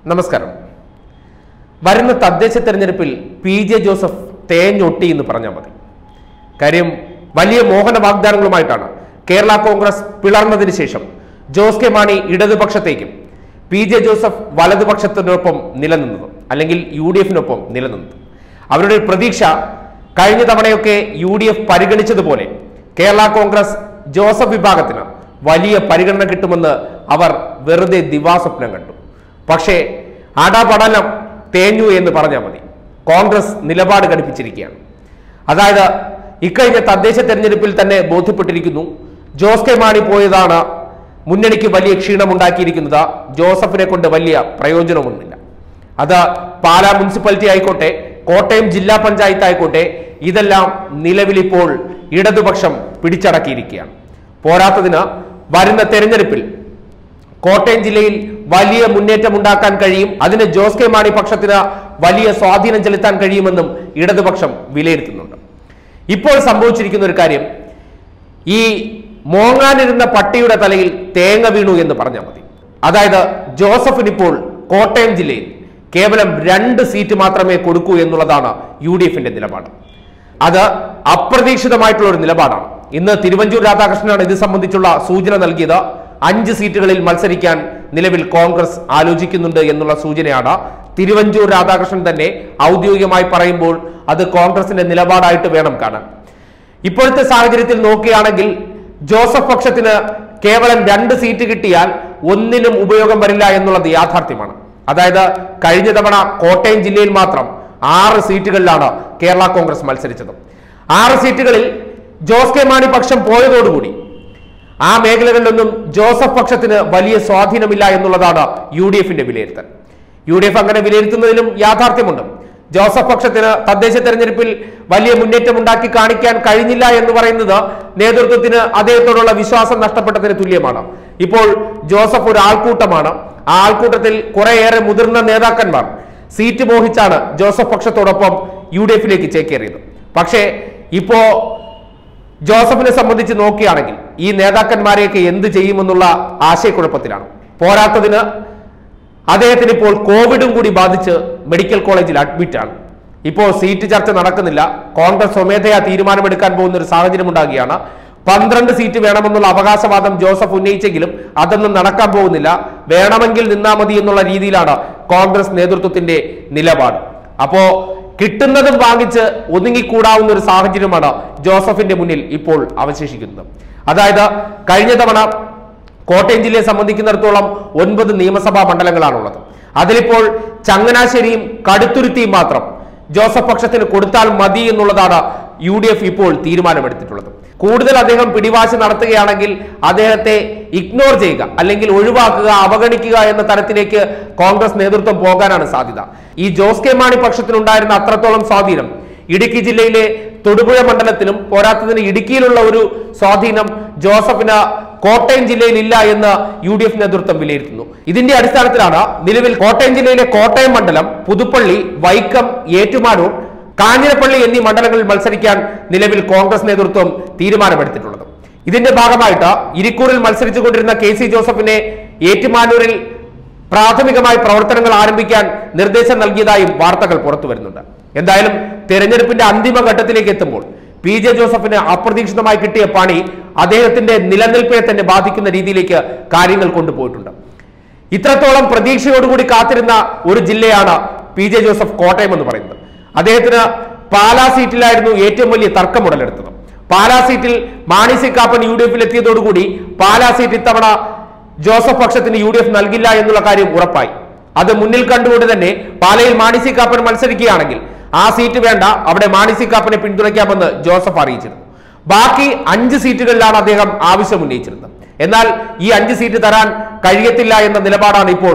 നമസ്കാരം വരുന്ന തദ്ദേശ തെരഞ്ഞെടുപ്പിൽ പി ജെ ജോസഫ് തേഞ്ഞൊട്ടി എന്ന് പറഞ്ഞാൽ മതി കാര്യം വലിയ മോഹന വാഗ്ദാനങ്ങളുമായിട്ടാണ് കേരള കോൺഗ്രസ് പിളർന്നതിന് ശേഷം ജോസ് കെ മാണി ഇടതുപക്ഷത്തേക്കും പി ജെ ജോസഫ് വലതുപക്ഷത്തിനൊപ്പം നിലനിന്നത് അല്ലെങ്കിൽ യു ഡി എഫിനൊപ്പം നിലനിന്നത് അവരുടെ ഒരു പ്രതീക്ഷ കഴിഞ്ഞ തവണയൊക്കെ യു ഡി എഫ് പരിഗണിച്ചതുപോലെ കേരള കോൺഗ്രസ് ജോസഫ് വിഭാഗത്തിന് വലിയ പരിഗണന കിട്ടുമെന്ന് അവർ വെറുതെ ദിവാസ്വപ്നം കണ്ടു പക്ഷേ അടപടലം തേഞ്ഞു എന്ന് പറഞ്ഞാൽ മതി കോൺഗ്രസ് നിലപാട് ഘടിപ്പിച്ചിരിക്കുകയാണ് അതായത് ഇക്കഴിഞ്ഞ തദ്ദേശ തെരഞ്ഞെടുപ്പിൽ തന്നെ ബോധ്യപ്പെട്ടിരിക്കുന്നു ജോസ് കെ മാണി പോയതാണ് മുന്നണിക്ക് വലിയ ക്ഷീണമുണ്ടാക്കിയിരിക്കുന്നത് ജോസഫിനെ കൊണ്ട് വലിയ പ്രയോജനമൊന്നുമില്ല അത് പാലാ മുനിസിപ്പാലിറ്റി ആയിക്കോട്ടെ കോട്ടയം ജില്ലാ പഞ്ചായത്ത് ആയിക്കോട്ടെ ഇതെല്ലാം നിലവിലിപ്പോൾ ഇടതുപക്ഷം പിടിച്ചടക്കിയിരിക്കുകയാണ് പോരാത്തതിന് വരുന്ന തെരഞ്ഞെടുപ്പിൽ കോട്ടയം ജില്ലയിൽ വലിയ മുന്നേറ്റം ഉണ്ടാക്കാൻ കഴിയും അതിന് ജോസ് കെ മാണി പക്ഷത്തിന് വലിയ സ്വാധീനം ചെലുത്താൻ കഴിയുമെന്നും ഇടതുപക്ഷം വിലയിരുത്തുന്നുണ്ട് ഇപ്പോൾ സംഭവിച്ചിരിക്കുന്ന ഒരു കാര്യം ഈ മോങ്ങാനിരുന്ന പട്ടിയുടെ തലയിൽ തേങ്ങ വീണു എന്ന് പറഞ്ഞാൽ മതി അതായത് ജോസഫിന് ഇപ്പോൾ കോട്ടയം ജില്ലയിൽ കേവലം രണ്ട് സീറ്റ് മാത്രമേ കൊടുക്കൂ എന്നുള്ളതാണ് യു ഡി എഫിന്റെ നിലപാട് അത് അപ്രതീക്ഷിതമായിട്ടുള്ള ഒരു നിലപാടാണ് ഇന്ന് തിരുവഞ്ചൂർ രാധാകൃഷ്ണനാണ് ഇത് സംബന്ധിച്ചുള്ള സൂചന നൽകിയത് അഞ്ച് സീറ്റുകളിൽ മത്സരിക്കാൻ നിലവിൽ കോൺഗ്രസ് ആലോചിക്കുന്നുണ്ട് എന്നുള്ള സൂചനയാണ് തിരുവഞ്ചൂർ രാധാകൃഷ്ണൻ തന്നെ ഔദ്യോഗികമായി പറയുമ്പോൾ അത് കോൺഗ്രസിന്റെ നിലപാടായിട്ട് വേണം കാണാൻ ഇപ്പോഴത്തെ സാഹചര്യത്തിൽ നോക്കുകയാണെങ്കിൽ ജോസഫ് പക്ഷത്തിന് കേവലം രണ്ട് സീറ്റ് കിട്ടിയാൽ ഒന്നിനും ഉപയോഗം വരില്ല എന്നുള്ളത് യാഥാർത്ഥ്യമാണ് അതായത് കഴിഞ്ഞ തവണ കോട്ടയം ജില്ലയിൽ മാത്രം ആറ് സീറ്റുകളിലാണ് കേരള കോൺഗ്രസ് മത്സരിച്ചത് ആറ് സീറ്റുകളിൽ ജോസ് കെ മാണി പക്ഷം പോയതോടുകൂടി ആ മേഖലകളിലൊന്നും ജോസഫ് പക്ഷത്തിന് വലിയ സ്വാധീനമില്ല എന്നുള്ളതാണ് യു ഡി എഫിന്റെ വിലയിരുത്തൽ യു ഡി എഫ് അങ്ങനെ വിലയിരുത്തുന്നതിലും യാഥാർത്ഥ്യമുണ്ട് ജോസഫ് പക്ഷത്തിന് തദ്ദേശ തെരഞ്ഞെടുപ്പിൽ വലിയ മുന്നേറ്റം ഉണ്ടാക്കി കാണിക്കാൻ കഴിഞ്ഞില്ല എന്ന് പറയുന്നത് നേതൃത്വത്തിന് അദ്ദേഹത്തോടുള്ള വിശ്വാസം നഷ്ടപ്പെട്ടതിന് തുല്യമാണ് ഇപ്പോൾ ജോസഫ് ഒരു ആൾക്കൂട്ടമാണ് ആ ആൾക്കൂട്ടത്തിൽ കുറേയേറെ മുതിർന്ന നേതാക്കന്മാർ സീറ്റ് മോഹിച്ചാണ് ജോസഫ് പക്ഷത്തോടൊപ്പം യു ഡി എഫിലേക്ക് ചേക്കേറിയത് പക്ഷേ ഇപ്പോ ജോസഫിനെ സംബന്ധിച്ച് നോക്കുകയാണെങ്കിൽ ഈ നേതാക്കന്മാരെയൊക്കെ എന്ത് ചെയ്യുമെന്നുള്ള ആശയക്കുഴപ്പത്തിലാണ് പോരാത്തതിന് അദ്ദേഹത്തിന് ഇപ്പോൾ കോവിഡും കൂടി ബാധിച്ച് മെഡിക്കൽ കോളേജിൽ അഡ്മിറ്റ് ആണ് ഇപ്പോൾ സീറ്റ് ചർച്ച നടക്കുന്നില്ല കോൺഗ്രസ് സ്വമേധയാ തീരുമാനമെടുക്കാൻ പോകുന്ന ഒരു സാഹചര്യം ഉണ്ടാകുകയാണ് പന്ത്രണ്ട് സീറ്റ് വേണമെന്നുള്ള അവകാശവാദം ജോസഫ് ഉന്നയിച്ചെങ്കിലും അതൊന്നും നടക്കാൻ പോകുന്നില്ല വേണമെങ്കിൽ നിന്നാ മതി എന്നുള്ള രീതിയിലാണ് കോൺഗ്രസ് നേതൃത്വത്തിന്റെ നിലപാട് അപ്പോ കിട്ടുന്നതും വാങ്ങിച്ച് ഒതുങ്ങിക്കൂടാവുന്ന ഒരു സാഹചര്യമാണ് ജോസഫിന്റെ മുന്നിൽ ഇപ്പോൾ അവശേഷിക്കുന്നത് അതായത് കഴിഞ്ഞ തവണ കോട്ടയം ജില്ലയെ സംബന്ധിക്കുന്നിടത്തോളം ഒൻപത് നിയമസഭാ മണ്ഡലങ്ങളാണുള്ളത് അതിലിപ്പോൾ ചങ്ങനാശ്ശേരിയും കടുത്തുരുത്തിയും മാത്രം ജോസഫ് പക്ഷത്തിന് കൊടുത്താൽ മതി എന്നുള്ളതാണ് യു ഡി എഫ് ഇപ്പോൾ തീരുമാനമെടുത്തിട്ടുള്ളത് കൂടുതൽ അദ്ദേഹം പിടിവാശി നടത്തുകയാണെങ്കിൽ അദ്ദേഹത്തെ ഇഗ്നോർ ചെയ്യുക അല്ലെങ്കിൽ ഒഴിവാക്കുക അവഗണിക്കുക എന്ന തരത്തിലേക്ക് കോൺഗ്രസ് നേതൃത്വം പോകാനാണ് സാധ്യത ഈ ജോസ് കെ മാണി പക്ഷത്തിനുണ്ടായിരുന്ന അത്രത്തോളം സ്വാധീനം ഇടുക്കി ജില്ലയിലെ തൊടുപുഴ മണ്ഡലത്തിലും പോരാത്തതിന് ഇടുക്കിയിലുള്ള ഒരു സ്വാധീനം ജോസഫിന് കോട്ടയം ജില്ലയിൽ ഇല്ല എന്ന് യു ഡി എഫ് നേതൃത്വം വിലയിരുത്തുന്നു ഇതിന്റെ അടിസ്ഥാനത്തിലാണ് നിലവിൽ കോട്ടയം ജില്ലയിലെ കോട്ടയം മണ്ഡലം പുതുപ്പള്ളി വൈക്കം ഏറ്റുമാനൂർ കാഞ്ഞിരപ്പള്ളി എന്നീ മണ്ഡലങ്ങളിൽ മത്സരിക്കാൻ നിലവിൽ കോൺഗ്രസ് നേതൃത്വം തീരുമാനമെടുത്തിട്ടുള്ളത് ഇതിന്റെ ഭാഗമായിട്ട് ഇരിക്കൂറിൽ മത്സരിച്ചുകൊണ്ടിരുന്ന കെ സി ജോസഫിനെ ഏറ്റുമാനൂരിൽ പ്രാഥമികമായി പ്രവർത്തനങ്ങൾ ആരംഭിക്കാൻ നിർദ്ദേശം നൽകിയതായും വാർത്തകൾ പുറത്തു വരുന്നുണ്ട് എന്തായാലും തെരഞ്ഞെടുപ്പിന്റെ അന്തിമ ഘട്ടത്തിലേക്ക് എത്തുമ്പോൾ പി ജെ ജോസഫിന് അപ്രതീക്ഷിതമായി കിട്ടിയ പണി അദ്ദേഹത്തിന്റെ നിലനിൽപ്പിനെ തന്നെ ബാധിക്കുന്ന രീതിയിലേക്ക് കാര്യങ്ങൾ കൊണ്ടുപോയിട്ടുണ്ട് ഇത്രത്തോളം പ്രതീക്ഷയോടുകൂടി കാത്തിരുന്ന ഒരു ജില്ലയാണ് പി ജെ ജോസഫ് കോട്ടയം എന്ന് പറയുന്നത് അദ്ദേഹത്തിന് പാലാ സീറ്റിലായിരുന്നു ഏറ്റവും വലിയ തർക്കം ഉടലെടുത്തത് പാലാ സീറ്റിൽ Mani C Kappan U D എഫിൽ എത്തിയതോടുകൂടി പാലാ സീറ്റ് ഇത്തവണ ജോസഫ് പക്ഷത്തിന് യു ഡി എഫ് നൽകില്ല എന്നുള്ള കാര്യം ഉറപ്പായി അത് മുന്നിൽ കണ്ടുകൊണ്ട് തന്നെ പാലയിൽ മാണി സി കാപ്പൻ മത്സരിക്കുകയാണെങ്കിൽ ആ സീറ്റ് വേണ്ട അവിടെ മാണി സി കാപ്പനെ പിന്തുണയ്ക്കാമെന്ന് ജോസഫ് അറിയിച്ചിരുന്നു ബാക്കി അഞ്ച് സീറ്റുകളിലാണ് അദ്ദേഹം ആവശ്യം ഉന്നയിച്ചിരുന്നത് എന്നാൽ ഈ അഞ്ച് സീറ്റ് തരാൻ കഴിയത്തില്ല എന്ന നിലപാടാണ് ഇപ്പോൾ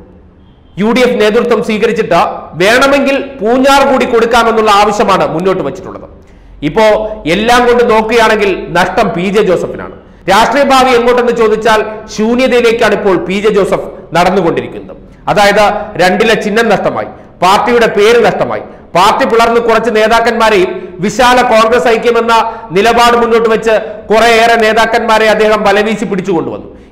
യു ഡി എഫ് നേതൃത്വം സ്വീകരിച്ചിട്ട് വേണമെങ്കിൽ പൂഞ്ഞാർ കൂടി കൊടുക്കാമെന്നുള്ള ആവശ്യമാണ് മുന്നോട്ട് വച്ചിട്ടുള്ളത് ഇപ്പോ എല്ലാം കൊണ്ട് നോക്കുകയാണെങ്കിൽ നഷ്ടം പി ജെ ജോസഫിനാണ് രാഷ്ട്രീയ ഭാവി എങ്ങോട്ടെന്ന് ചോദിച്ചാൽ ശൂന്യതയിലേക്കാണ് ഇപ്പോൾ പി ജെ ജോസഫ് നടന്നുകൊണ്ടിരിക്കുന്നത് അതായത് രണ്ടിലെ ചിഹ്നം നഷ്ടമായി പാർട്ടിയുടെ പേര് നഷ്ടമായി പാർട്ടി പിളർന്ന് കുറച്ച് നേതാക്കന്മാരെയും വിശാല കോൺഗ്രസ് ഐക്യമെന്ന നിലപാട് മുന്നോട്ട് വെച്ച് കുറേയേറെ നേതാക്കന്മാരെ അദ്ദേഹം ബലവീശി പിടിച്ചുകൊണ്ടുവന്നു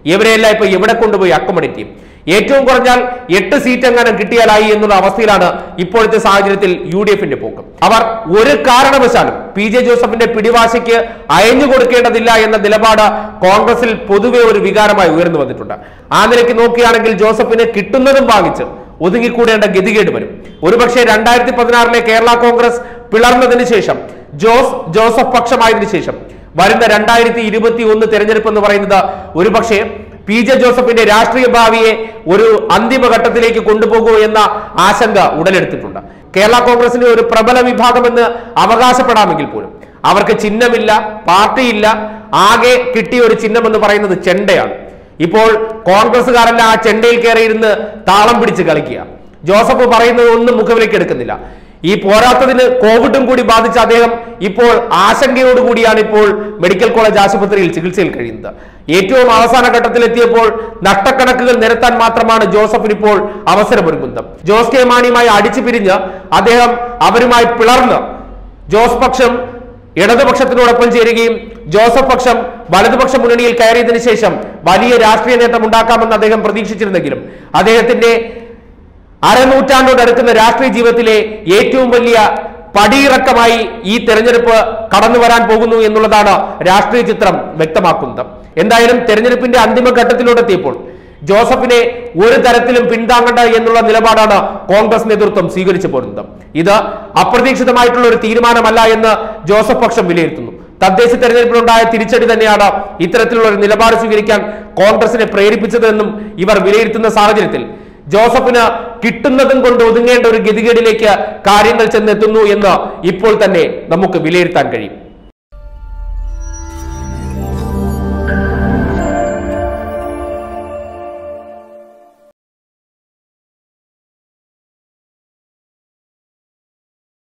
ഇവരെല്ലാം ഇപ്പൊ എവിടെ കൊണ്ടുപോയി അക്കോമഡേറ്റ് ചെയ്യും ഏറ്റവും കുറഞ്ഞാൽ എട്ട് സീറ്റ് എങ്ങാനും കിട്ടിയാലായി എന്നുള്ള അവസ്ഥയിലാണ് ഇപ്പോഴത്തെ സാഹചര്യത്തിൽ യു ഡി എഫിന്റെ പോക്ക് അവർ ഒരു കാരണവശാലും പി ജെ ജോസഫിന്റെ പിടിവാശിക്ക് അയഞ്ഞു കൊടുക്കേണ്ടതില്ല എന്ന നിലപാട് കോൺഗ്രസിൽ പൊതുവെ ഒരു വികാരമായി ഉയർന്നു വന്നിട്ടുണ്ട് ആ നിലയ്ക്ക് നോക്കുകയാണെങ്കിൽ ജോസഫിന് കിട്ടുന്നതും വാങ്ങിച്ച് ഒതുങ്ങിക്കൂടേണ്ട ഗതികേട് വരും ഒരുപക്ഷെ രണ്ടായിരത്തി പതിനാറിലെ കേരള കോൺഗ്രസ് പിളർന്നതിന് ശേഷം ജോസ് ജോസഫ് പക്ഷമായതിനു ശേഷം വരുന്ന രണ്ടായിരത്തി ഇരുപത്തി ഒന്ന് തെരഞ്ഞെടുപ്പ് എന്ന് പറയുന്നത് ഒരുപക്ഷെ പി ജെ ജോസഫിന്റെ രാഷ്ട്രീയ ഭാവിയെ ഒരു അന്തിമഘട്ടത്തിലേക്ക് കൊണ്ടുപോകുമോ എന്ന ആശങ്ക ഉടലെടുത്തിട്ടുണ്ട് കേരള കോൺഗ്രസിന്റെ ഒരു പ്രബല വിഭാഗമെന്ന് അവകാശപ്പെടാമെങ്കിൽ പോലും അവർക്ക് ചിഹ്നമില്ല പാർട്ടിയില്ല ആകെ കിട്ടിയ ഒരു ചിഹ്നം എന്ന് പറയുന്നത് ചെണ്ടയാണ് ഇപ്പോൾ കോൺഗ്രസ്സുകാരെല്ലാം ആ ചെണ്ടയിൽ കയറിയിരുന്ന് താളം പിടിച്ച് കളിക്കുക ജോസഫ് പറയുന്നത് ഒന്നും മുഖവിലേക്ക് എടുക്കുന്നില്ല ഈ പോരാത്തതിന് കോവിഡും കൂടി ബാധിച്ച അദ്ദേഹം ഇപ്പോൾ ആശങ്കയോടുകൂടിയാണ് ഇപ്പോൾ മെഡിക്കൽ കോളേജ് ആശുപത്രിയിൽ ചികിത്സയിൽ കഴിയുന്നത് ഏറ്റവും അവസാന ഘട്ടത്തിലെത്തിയപ്പോൾ നഷ്ടക്കണക്കുകൾ നിരത്താൻ മാത്രമാണ് ജോസഫിന് ഇപ്പോൾ അവസരമൊരുങ്ങുന്നത് ജോസ് കെ മാണിയുമായി അടിച്ചു പിരിഞ്ഞ് അദ്ദേഹം അവരുമായി പിളർന്ന് ജോസ് പക്ഷം ഇടതുപക്ഷത്തിനോടൊപ്പം ചേരുകയും ജോസഫ് പക്ഷം വലതുപക്ഷ മുന്നണിയിൽ കയറിയതിനു ശേഷം വലിയ രാഷ്ട്രീയ നേട്ടം ഉണ്ടാക്കാമെന്ന് അദ്ദേഹം പ്രതീക്ഷിച്ചിരുന്നെങ്കിലും അദ്ദേഹത്തിന്റെ അരനൂറ്റാണ്ടോട് അടുക്കുന്ന രാഷ്ട്രീയ ജീവിതത്തിലെ ഏറ്റവും വലിയ പടിയിറക്കമായി ഈ തെരഞ്ഞെടുപ്പ് കടന്നു വരാൻ പോകുന്നു എന്നുള്ളതാണ് രാഷ്ട്രീയ ചിത്രം വ്യക്തമാക്കുന്നത് എന്തായാലും തെരഞ്ഞെടുപ്പിന്റെ അന്തിമ ഘട്ടത്തിലോടെത്തിയപ്പോൾ ജോസഫിനെ ഒരു തരത്തിലും പിന്താങ്ങണ്ട എന്നുള്ള നിലപാടാണ് കോൺഗ്രസ് നേതൃത്വം സ്വീകരിച്ചു പോരുന്നത് ഇത് അപ്രതീക്ഷിതമായിട്ടുള്ള ഒരു തീരുമാനമല്ല എന്ന് ജോസഫ് പക്ഷം വിലയിരുത്തുന്നു തദ്ദേശ തെരഞ്ഞെടുപ്പിലുണ്ടായ തിരിച്ചടി തന്നെയാണ് ഇത്തരത്തിലുള്ള ഒരു നിലപാട് സ്വീകരിക്കാൻ കോൺഗ്രസിനെ പ്രേരിപ്പിച്ചതെന്നും ഇവർ വിലയിരുത്തുന്ന സാഹചര്യത്തിൽ ജോസഫിന് കിട്ടുന്നതും കൊണ്ട് ഒതുങ്ങേണ്ട ഒരു ഗതികേടിലേക്ക് കാര്യങ്ങൾ ചെന്നെത്തുന്നു എന്ന് ഇപ്പോൾ തന്നെ നമുക്ക് വിലയിരുത്താൻ കഴിയും